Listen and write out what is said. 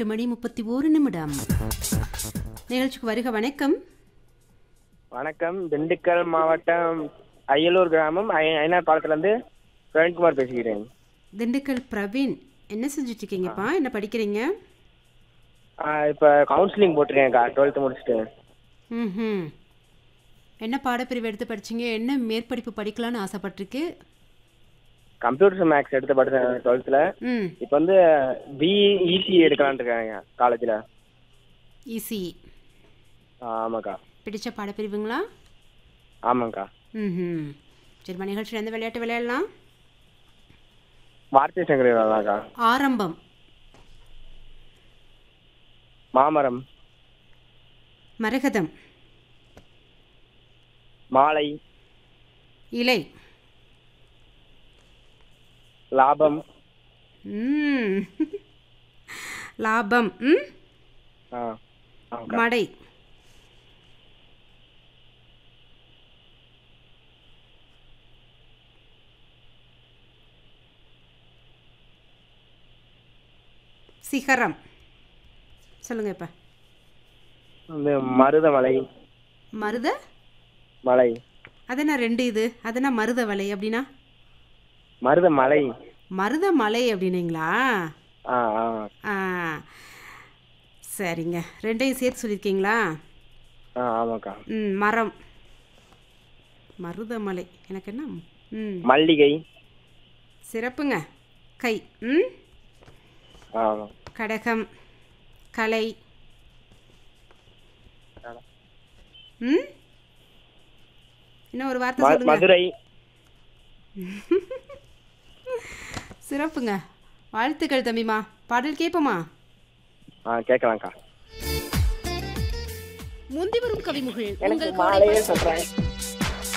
எட்டு மணி முப்பத்தி ஒரு நிமிடம் நிகழ்ச்சிக்கு வருக வணக்கம் வணக்கம் திண்டுக்கல் மாவட்டம் அய்யலூர் கிராமம் ஐ- ஐநார் பாலத்துலேருந்து பிரவீன்குமார் பேசுகிறேன் திண்டுக்கல் பிரவீன் என்ன செஞ்சுட்டு இருக்கீங்கப்பா என்ன படிக்கிறீங்க இப்போ கவுன்சிலிங் போட்டிருக்கேன்க்கா டுவெல்த்து முடிச்சுட்டு ம் என்ன பாடப்பிரிவு எடுத்து படிச்சீங்க என்ன மேற்படிப்பு படிக்கலாம்னு ஆசைப்பட்டிருக்கு கம்ப்யூட்டர் மேக்ஸ் எடுத்து படித்தேன் டுவெல்த்தில் ம் இப்போ வந்து பிஇ இசி எடுக்கலான்ட்டு இருக்காங்க காலேஜில் ஈஸி ஆமாக்கா பிடிச்ச பாடப்பிரிவுங்களா ஆமாங்க்கா ம் சரிம்மா நிகழ்ச்சியில் எந்த விளையாட்டு விளையாடலாம் வார்த்தை சங்கரி தான்க்கா ஆரம்பம் மாமரம் மரகதம் மாலை இலை லாபம் ம் லாபம் ம் ஆ ஆமாக்கா மடை சிகரம் சொல்லுங்க இப்ப வந்து மருதமலை மருத மலை அதென்ன ரெண்டு இது அதென்ன மருத வலை அப்படின்னா மருதமலை மருத மலை அப்படின்னீங்களா ஆ ஆ ஆ சரிங்க ரெண்டையும் சேர்த்து சொல்லியிருக்கீங்களா ஆ ஆமாக்கா ம் மரம் மருதமலை எனக்கு என்ன ம் மல்லிகை சிறப்புங்க கை ம் ஆ கடகம் கலை ம் இன்னும் ஒரு வார்த்தை ம- சொல்லுங்க மதுரை சிறப்புங்க வாழ்த்துக்கள் தம்பிமா பாடல் கேட்போமா ஆ கேட்கலாம்க்கா முந்தி வரும் கவிமுகள் எனக்கு உங்கள் மாலையே சொல்கிறேன்